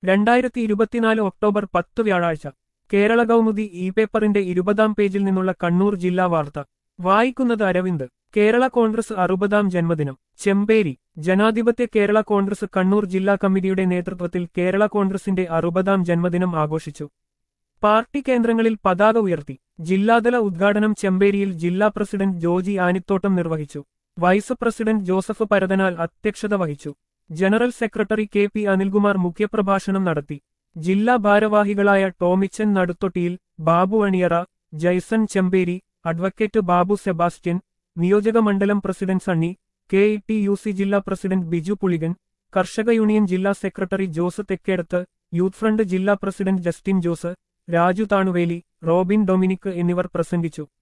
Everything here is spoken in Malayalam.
രണ്ടായിരത്തി ഇരുപത്തിനാല് ഒക്ടോബർ പത്ത് വ്യാഴാഴ്ച കേരള കൗമുദി ഇ പേപ്പറിന്റെ ഇരുപതാം പേജിൽ നിന്നുള്ള കണ്ണൂർ ജില്ലാ വാർത്ത വായിക്കുന്നത് അരവിന്ദ് കേരള കോൺഗ്രസ് അറുപതാം ജന്മദിനം ചെമ്പേരി ജനാധിപത്യ കേരള കോൺഗ്രസ് കണ്ണൂർ ജില്ലാ കമ്മിറ്റിയുടെ നേതൃത്വത്തിൽ കേരള കോൺഗ്രസിന്റെ അറുപതാം ജന്മദിനം ആഘോഷിച്ചു പാർട്ടി കേന്ദ്രങ്ങളിൽ പതാക ഉയർത്തി ജില്ലാതല ഉദ്ഘാടനം ചെമ്പേരിയിൽ ജില്ലാ പ്രസിഡന്റ് ജോജി ആനിത്തോട്ടം നിർവഹിച്ചു വൈസ് പ്രസിഡന്റ് ജോസഫ് പരതനാൽ അധ്യക്ഷത വഹിച്ചു general secretary K P Anilkumar മുഖ്യപ്രഭാഷണം നടത്തി ജില്ലാ ഭാരവാഹികളായ ടോമിച്ചൻ നടുത്തൊട്ടിയിൽ ബാബു അണിയറ ജയ്സൺ ചെമ്പേരി അഡ്വക്കേറ്റ് ബാബു സെബാസ്റ്റ്യൻ നിയോജക മണ്ഡലം president Sunny K E T U C ജില്ലാ പ്രസിഡന്റ് ബിജു പുളികൻ കർഷക യൂണിയൻ ജില്ലാ secretary Jose Thekkedath youth front ജില്ലാ പ്രസിഡന്റ് ജസ്റ്റിൻ ജോസ് രാജു താണുവേലി റോബിൻ ഡൊമിനിക് എന്നിവർ പ്രസംഗിച്ചു